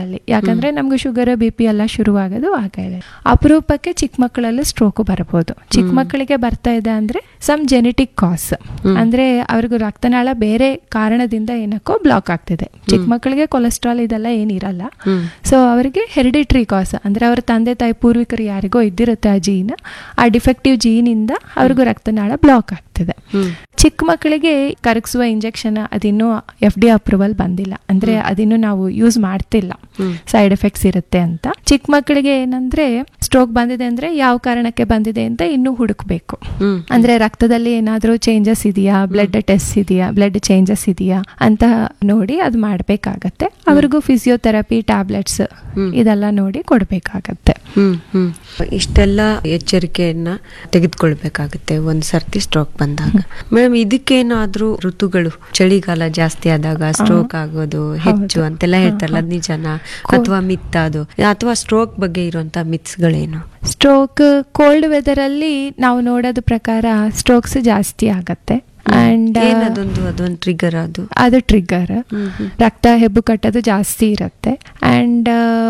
ಅಲ್ಲಿ ಯಾಕಂದ್ರೆ ನಮ್ಗೆ ಶುಗರ್ ಬಿ ಪಿ ಎಲ್ಲ ಶುರುವಾಗೋದು ಆಗ ಇದೆ ಅಪರೂಪಕ್ಕೆ ಚಿಕ್ಕ ಮಕ್ಕಳಲ್ಲೂ ಸ್ಟ್ರೋಕ್ ಬರಬಹುದು ಚಿಕ್ಕ ಮಕ್ಕಳಿಗೆ ಬರ್ತಾ ಇದೆ ಅಂದ್ರೆ ಸಮ್ ಜೆನೆಟಿಕ್ ಕಾಸ್ ಅಂದ್ರೆ ಅವ್ರಿಗೂ ರಕ್ತನಾಳ ಬೇರೆ ಕಾರಣದಿಂದ ಏನಕ್ಕೋ ಬ್ಲಾಕ್ ಆಗ್ತಿದೆ ಚಿಕ್ಕ ಮಕ್ಕಳಿಗೆ ಕೊಲೆಸ್ಟ್ರಾಲ್ ಇದೆಲ್ಲ ಏನಿರಲ್ಲ ಸೊ ಅವರಿಗೆ ಹೆರಿಡಿಟ್ರಿ ಕಾಸ್ ಅಂದ್ರೆ ಅವ್ರ ತಂದೆ ತಾಯಿ ಪೂರ್ವಿಕರು ಯಾರಿಗೋ ಇದ್ದಿರುತ್ತೆ ಆ ಜೀನ್ ಆ ಡಿಫೆಕ್ಟಿವ್ ಜೀನಿಂದ ಅವ್ರಿಗೂ ರಕ್ತನಾಳ ಬ್ಲಾಕ್ ಆಗ್ತಿದೆ ಚಿಕ್ಕ ಮಕ್ಕಳಿಗೆ ಕರಗಿಸುವ ಇಂಜೆಕ್ಷನ್ ಅದಿನ್ನೂ ಎಫ್ ಡಿ ಅಪ್ರೂವಲ್ ಬಂದಿಲ್ಲ ಅಂದ್ರೆ ಅದಿನ್ನೂ ನಾವು ಯೂಸ್ ಮಾಡ್ತಿಲ್ಲ ಸೈಡ್ ಎಫೆಕ್ಟ್ಸ್ ಇರುತ್ತೆ ಅಂತ ಚಿಕ್ಕ ಮಕ್ಕಳಿಗೆ ಏನಂದ್ರೆ ಸ್ಟ್ರೋಕ್ ಬಂದಿದೆ ಅಂದ್ರೆ ಯಾವ ಕಾರಣಕ್ಕೆ ಬಂದಿದೆ ಅಂತ ಇನ್ನೂ ಹುಡುಕ್ಬೇಕು ಅಂದ್ರೆ ರಕ್ತದಲ್ಲಿ ಏನಾದ್ರೂ ಚೇಂಜಸ್ ಇದೆಯಾ ಬ್ಲಡ್ ಟೆಸ್ಟ್ ಇದೆಯಾ ಬ್ಲಡ್ ಚೇಂಜಸ್ ಇದೆಯಾ ಅಂತ ನೋಡಿ ಅದು ಮಾಡ್ಬೇಕಾಗತ್ತೆ ಅವ್ರಿಗೂ ಫಿಸಿಯೋಥೆರಪಿ ಟ್ಯಾಬ್ಲೆಟ್ಸ್ ಇದೆಲ್ಲ ನೋಡಿ ಕೊಡ್ಬೇಕಾಗತ್ತೆ ಹ್ಮ್ ಹ್ಮ್ ಇಷ್ಟೆಲ್ಲ ಎಚ್ಚರಿಕೆಯನ್ನ ತೆಗೆದುಕೊಳ್ಬೇಕಾಗುತ್ತೆ ಒಂದ್ ಸರ್ತಿ ಸ್ಟ್ರೋಕ್ ಬಂದಾಗ ಮೇಡಮ್ ಇದಕ್ಕೇನಾದ್ರೂ ಋತುಗಳು ಚಳಿಗಾಲ ಜಾಸ್ತಿ ಆದಾಗ ಸ್ಟ್ರೋಕ್ ಆಗೋದು ಹೆಚ್ಚು ಅಂತೆಲ್ಲ ಹೇಳ್ತಾರಲ್ಲ ಅದ್ ನಿಜನಾ ಅಥವಾ ಮಿತ್ ಅದು ಅಥವಾ ಸ್ಟ್ರೋಕ್ ಬಗ್ಗೆ ಇರುವಂತ ಮಿತ್ಸ್ಗಳೇನು ಸ್ಟ್ರೋಕ್ ಕೋಲ್ಡ್ ವೆದರ್ ಅಲ್ಲಿ ನಾವು ನೋಡೋದ ಪ್ರಕಾರ ಸ್ಟ್ರೋಕ್ಸ್ ಜಾಸ್ತಿ ಆಗತ್ತೆ ಅಂಡ್ ಏನದೊಂದು ಅದೊಂದು ಟ್ರಿಗರ್ ಅದು ಅದು ಟ್ರಿಗರ್ ರಕ್ತ ಹೆಬ್ಬು ಕಟ್ಟೋದು ಜಾಸ್ತಿ ಇರುತ್ತೆ ಅಂಡ್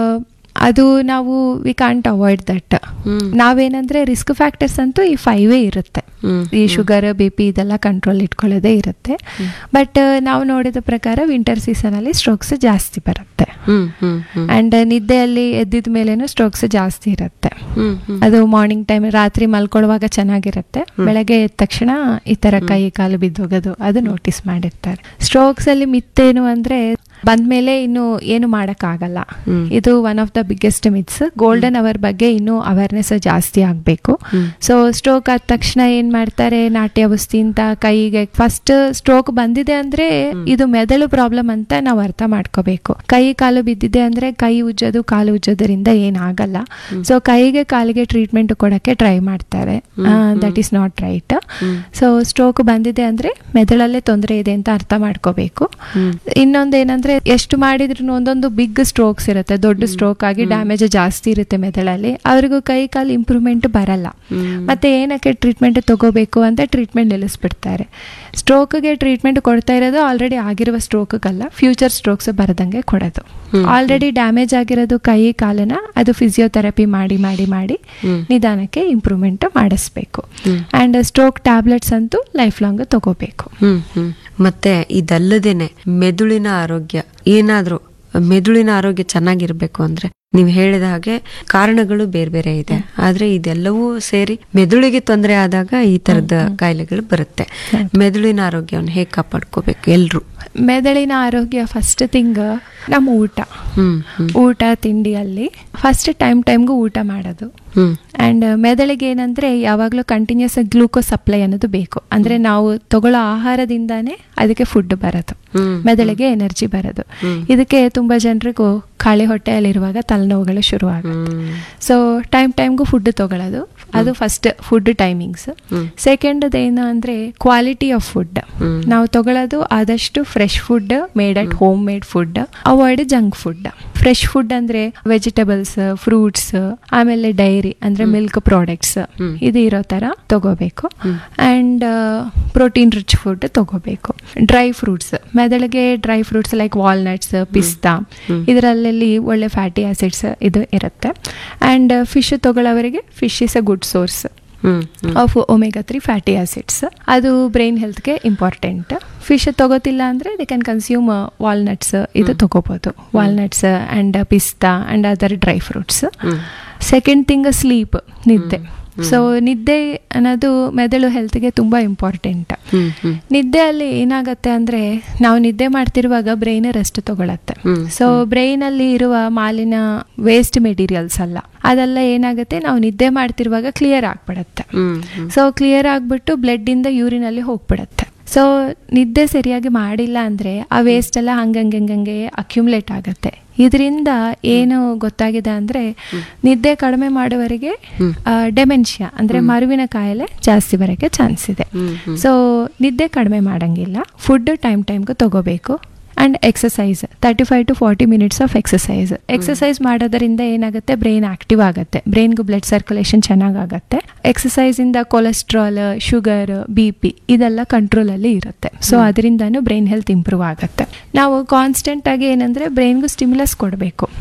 ಅದು ನಾವು ವಿ ಕಾಂಟ್ ಅವಾಯ್ಡ್ ದಟ್ ನಾವೇನಂದ್ರೆ ರಿಸ್ಕ್ ಫ್ಯಾಕ್ಟರ್ಸ್ ಅಂತೂ ಈ ಫೈವೇ ಇರುತ್ತೆ ಈ ಶುಗರ್ ಬಿ ಪಿ ಇದೆಲ್ಲ ಕಂಟ್ರೋಲ್ ಇಟ್ಕೊಳ್ಳೋದೇ ಇರುತ್ತೆ ಬಟ್ ನಾವು ನೋಡಿದ ಪ್ರಕಾರ ವಿಂಟರ್ ಸೀಸನ್ ಅಲ್ಲಿ ಸ್ಟ್ರೋಕ್ಸ್ ಜಾಸ್ತಿ ಬರುತ್ತೆ ಹ್ಮ್ ಹ್ಮ್ ಹ್ಮ್ ಅಂಡ್ ನಿದ್ದೆಯಲ್ಲಿ ಎದ್ದಿದ ಮೇಲೇನು ಸ್ಟ್ರೋಕ್ಸ್ ಜಾಸ್ತಿ ಇರುತ್ತೆ ಹ್ಮ್ ಹ್ಮ್ ಅದು ಮಾರ್ನಿಂಗ್ ಟೈಮ್ ರಾತ್ರಿ ಮಲ್ಕೊಳ್ಳುವಾಗ ಚೆನ್ನಾಗಿರುತ್ತೆ ಬೆಳಗ್ಗೆ ಎದ್ದ ತಕ್ಷಣ ಈ ತರ ಕೈ ಕಾಲು ಬಿದ್ದೋಗೋದು ಅದು ನೋಟಿಸ್ ಮಾಡಿರ್ತಾರೆ ಸ್ಟ್ರೋಕ್ಸ್ ಅಲ್ಲಿ ಮಿತ್ತೇನು ಅಂದ್ರೆ ಬಂದ್ಮೇಲೆ ಇನ್ನು ಏನು ಆಗಲ್ಲ ಇದು one of the biggest myths golden hour ಬಗ್ಗೆ ಇನ್ನೂ ಅವೇರ್ನೆಸ್ ಜಾಸ್ತಿ ಆಗಬೇಕು ಸೊ ಸ್ಟ್ರೋಕ್ ಆದ ತಕ್ಷಣ ಏನ್ ಮಾಡ್ತಾರೆ ನಾಟ್ಯ ಔಷಧಿ ಅಂತ ಕೈಗೆ ಫಸ್ಟ್ ಸ್ಟ್ರೋಕ್ ಬಂದಿದೆ ಅಂದ್ರೆ ಇದು ಮೆದುಳು ಪ್ರಾಬ್ಲಮ್ ಅಂತ ನಾವು ಅರ್ಥ ಮಾಡ್ಕೋಬೇಕು ಕೈ ಕಾಲು ಬಿದ್ದಿದೆ ಅಂದ್ರೆ ಕೈ ಉಜ್ಜೋದು ಕಾಲು ಉಜ್ಜೋದ್ರಿಂದ ಏನಾಗಲ್ಲ ಸೊ ಕೈಗೆ ಕಾಲಿಗೆ ಟ್ರೀಟ್ಮೆಂಟ್ ಕೊಡಕ್ಕೆ ಟ್ರೈ ಮಾಡ್ತಾರೆ that is not right so stroke ಬಂದಿದೆ ಅಂದ್ರೆ ಮೆದುಳಲ್ಲೇ ತೊಂದರೆ ಇದೆ ಅಂತ ಅರ್ಥ ಮಾಡ್ಕೋಬೇಕು ಇನ್ನೊಂದೇನಂದ್ರೆ ಎಷ್ಟು ಮಾಡಿದ್ರು ಒಂದೊಂದು ಬಿಗ್ ಸ್ಟ್ರೋಕ್ಸ್ ಇರುತ್ತೆ ದೊಡ್ಡ ಸ್ಟ್ರೋಕ್ ಆಗಿ ಡ್ಯಾಮೇಜ್ ಜಾಸ್ತಿ ಇರುತ್ತೆ ಮೆದುಳಲ್ಲಿ ಅವ್ರಿಗೂ ಕೈ ಕಾಲು ಇಂಪ್ರೂವ್ಮೆಂಟ್ ಬರಲ್ಲ ಮತ್ತೆ ಏನಕ್ಕೆ ಟ್ರೀಟ್ಮೆಂಟ್ ತಗೋಬೇಕು ಅಂತ ಟ್ರೀಟ್ಮೆಂಟ್ ನಿಲ್ಲಿಸ್ಬಿಡ್ತಾರೆ ಸ್ಟ್ರೋಕ್ಗೆ ಟ್ರೀಟ್ಮೆಂಟ್ ಕೊಡ್ತಾ ಇರೋದು ಆಲ್ರೆಡಿ ಆಗಿರುವ ಸ್ಟ್ರೋಕ್ಗಲ್ಲ ಫ್ಯೂಚರ್ ಸ್ಟ್ರೋಕ್ಸ್ ಬರದಂಗೆ ಕೊಡೋದು ಆಲ್ರೆಡಿ ಡ್ಯಾಮೇಜ್ ಆಗಿರೋದು ಕೈ ಕಾಲನ್ನ ಅದು ಫಿಸಿಯೋಥೆರಪಿ ಮಾಡಿ ಮಾಡಿ ಮಾಡಿ ನಿಧಾನಕ್ಕೆ ಇಂಪ್ರೂವ್ಮೆಂಟ್ ಮಾಡಿಸ್ಬೇಕು ಅಂಡ್ ಸ್ಟ್ರೋಕ್ ಟ್ಯಾಬ್ಲೆಟ್ಸ್ ಅಂತೂ ಲೈಫ್ ಲಾಂಗ್ ತಗೋಬೇಕು ಹ್ಮ್ ಹ್ಮ್ ಮತ್ತೆ ಇದಲ್ಲದೇನೆ ಮೆದುಳಿನ ಆರೋಗ್ಯ ಏನಾದ್ರೂ ಮೆದುಳಿನ ಆರೋಗ್ಯ ಚೆನ್ನಾಗಿರ್ಬೇಕು ಅಂದ್ರೆ ನೀವು ಹೇಳಿದ ಹಾಗೆ ಕಾರಣಗಳು ಬೇರೆ ಬೇರೆ ಇದೆ ಆದ್ರೆ ಇದೆಲ್ಲವೂ ಸೇರಿ ಮೆದುಳಿಗೆ ತೊಂದರೆ ಆದಾಗ ಈ ತರದ ಕಾಯಿಲೆಗಳು ಬರುತ್ತೆ ಮೆದುಳಿನ ಆರೋಗ್ಯವನ್ನು ಹೇಗೆ ಕಾಪಾಡ್ಕೋಬೇಕು ಎಲ್ರು ಮೆದುಳಿನ ಆರೋಗ್ಯ ಫಸ್ಟ್ ಥಿಂಗ್ ನಮ್ಮ ಊಟ ಹ್ಮ್ ಹ್ಮ್ ಊಟ ತಿಂಡಿಯಲ್ಲಿ ಫಸ್ಟ್ ಟೈಮ್ ಟೈಮ್ಗೂ ಊಟ ಮಾಡೋದು ಹ್ಮ್ ಅಂಡ್ ಮೆದುಳಿಗೆ ಏನಂದ್ರೆ ಯಾವಾಗಲೂ ಕಂಟಿನ್ಯೂಸ್ ಗ್ಲೂಕೋಸ್ ಸಪ್ಲೈ ಅನ್ನೋದು ಬೇಕು ಅಂದ್ರೆ ನಾವು ತಗೊಳ್ಳೋ ಆಹಾರದಿಂದಾನೇ ಅದಕ್ಕೆ ಫುಡ್ ಬರೋದು ಹ್ಮ್. ಮೆದುಳಿಗೆ ಎನರ್ಜಿ ಬರೋದು ಇದಕ್ಕೆ ತುಂಬಾ ಜನರಿಗೂ ಖಾಲಿ ಹೊಟ್ಟೆಯಲ್ಲಿರುವಾಗ ತಲೆನೋವುಗಳು ಶುರು ಆಗುತ್ತೆ ಹ್ಮ್. ಸೊ ಟೈಮ್ ಟೈಮ್ಗೂ ಫುಡ್ ತಗೊಳ್ಳೋದು ಅದು ಫಸ್ಟ್ ಫುಡ್ ಟೈಮಿಂಗ್ಸ್ ಸೆಕೆಂಡ್ ಏನು ಅಂದ್ರೆ ಕ್ವಾಲಿಟಿ ಆಫ್ ಫುಡ್ ನಾವು ತಗೊಳ್ಳೋದು ಆದಷ್ಟು fresh food made at home made food avoid junk food fresh food ಅಂದ್ರೆ ವೆಜಿಟೇಬಲ್ಸ್ ಫ್ರೂಟ್ಸ್ ಆಮೇಲೆ ಡೈರಿ ಅಂದ್ರೆ ಮಿಲ್ಕ್ ಪ್ರಾಡಕ್ಟ್ಸ್ ಇದು ಇರೋ ತರ ತಗೋಬೇಕು ಅಂಡ್ ಪ್ರೋಟೀನ್ ರಿಚ್ ಫುಡ್ ತಗೋಬೇಕು ಡ್ರೈ ಫ್ರೂಟ್ಸ್ ಮೆದಳಿಗೆ dry fruits like walnuts pista ಇದರಲ್ಲಿ ಒಳ್ಳೆ ಫ್ಯಾಟಿ ಆಸಿಡ್ಸ್ ಇದು ಇರುತ್ತೆ ಅಂಡ್ ಫಿಶ್ ತಗೊಳ್ಳೋವರಿಗೆ fish is a good source hmm hmm of omega three fatty acids ಅದು ಬ್ರೈನ್ ಹೆಲ್ತ್ಗೆ ಇಂಪಾರ್ಟೆಂಟ್ ಫಿಶ್ ತಗೋತಿಲ್ಲ ಅಂದರೆ ದೇ ಕ್ಯಾನ್ ಕನ್ಸ್ಯೂಮ್ ವಾಲ್ನಟ್ಸ್ ಇದು ತಗೋಬೋದು walnuts and pista and other dry fruits second thing sleep ನಿದ್ದೆ ಸೊ ನಿದ್ದೆ ಅನ್ನೋದು ಮೆದುಳು ಹೆಲ್ತ್ಗೆ ತುಂಬ ಇಂಪಾರ್ಟೆಂಟ್ ಹ್ಮ್ ಹ್ಮ್ ನಿದ್ದೆಯಲ್ಲಿ ಏನಾಗತ್ತೆ ಅಂದ್ರೆ ನಾವು ನಿದ್ದೆ ಮಾಡ್ತಿರುವಾಗ ಬ್ರೈನ್ ರೆಸ್ಟ್ ತಗೊಳತ್ತೆ ಸೊ ಬ್ರೈನ್ ಅಲ್ಲಿ ಇರುವ ಮಾಲಿನ ವೇಸ್ಟ್ ಮೆಟೀರಿಯಲ್ಸ್ ಅಲ್ಲ ಅದೆಲ್ಲ ಏನಾಗುತ್ತೆ ನಾವು ನಿದ್ದೆ ಮಾಡ್ತಿರುವಾಗ ಕ್ಲಿಯರ್ ಆಗ್ಬಿಡತ್ತೆ ಹ್ಮ್ ಹ್ಮ್ ಸೊ ಕ್ಲಿಯರ್ ಆಗ್ಬಿಟ್ಟು ಬ್ಲಡ್ ಇಂದ ಯೂರಿನ್ ಅಲ್ಲಿ ಹೋಗ್ಬಿಡತ್ತೆ ಸೊ ನಿದ್ದೆ ಸರಿಯಾಗಿ ಮಾಡಿಲ್ಲ ಅಂದ್ರೆ ಆ ವೇಸ್ಟ್ ಎಲ್ಲ ಹಂಗಂಗೆ ಅಕ್ಯುಮುಲೇಟ್ ಆಗತ್ತೆ ಇದರಿಂದ ಏನು ಗೊತ್ತಾಗಿದೆ ಅಂದ್ರೆ ನಿದ್ದೆ ಕಡಿಮೆ ಮಾಡುವವರಿಗೆ ಡೆಮೆನ್ಷಿಯಾ ಅಂದ್ರೆ ಮರುವಿನ ಕಾಯಿಲೆ ಜಾಸ್ತಿ ಬರೋಕ್ಕೆ ಚಾನ್ಸ್ ಇದೆ ಸೊ ನಿದ್ದೆ ಕಡಿಮೆ ಮಾಡಂಗಿಲ್ಲ ಫುಡ್ ಟೈಮ್ ಟೈಮ್ಗೆ ತಗೋಬೇಕು and exercise thirty five to forty minutes of exercise exercise ಮಾಡೋದರಿಂದ ಏನಾಗುತ್ತೆ ಬ್ರೈನ್ ಆಕ್ಟಿವ್ ಆಗುತ್ತೆ ಬ್ರೈನ್ಗೂ ಬ್ಲಡ್ ಸರ್ಕ್ಯುಲೇಷನ್ ಚೆನ್ನಾಗಾಗತ್ತೆ ಎಕ್ಸಸೈಸಿಂದ ಕೊಲೆಸ್ಟ್ರಾಲ್ ಶುಗರ್ ಬಿ ಪಿ ಇದೆಲ್ಲ ಕಂಟ್ರೋಲಲ್ಲಿ ಇರುತ್ತೆ ಸೊ ಅದರಿಂದನೂ ಬ್ರೈನ್ ಹೆಲ್ತ್ ಇಂಪ್ರೂವ್ ಆಗುತ್ತೆ ನಾವು ಕಾನ್ಸ್ಟೆಂಟ್ ಆಗಿ ಏನಂದ್ರೆ ಬ್ರೈನ್ಗೂ ಸ್ಟಿಮ್ಯುಲಸ್ ಕೊಡಬೇಕು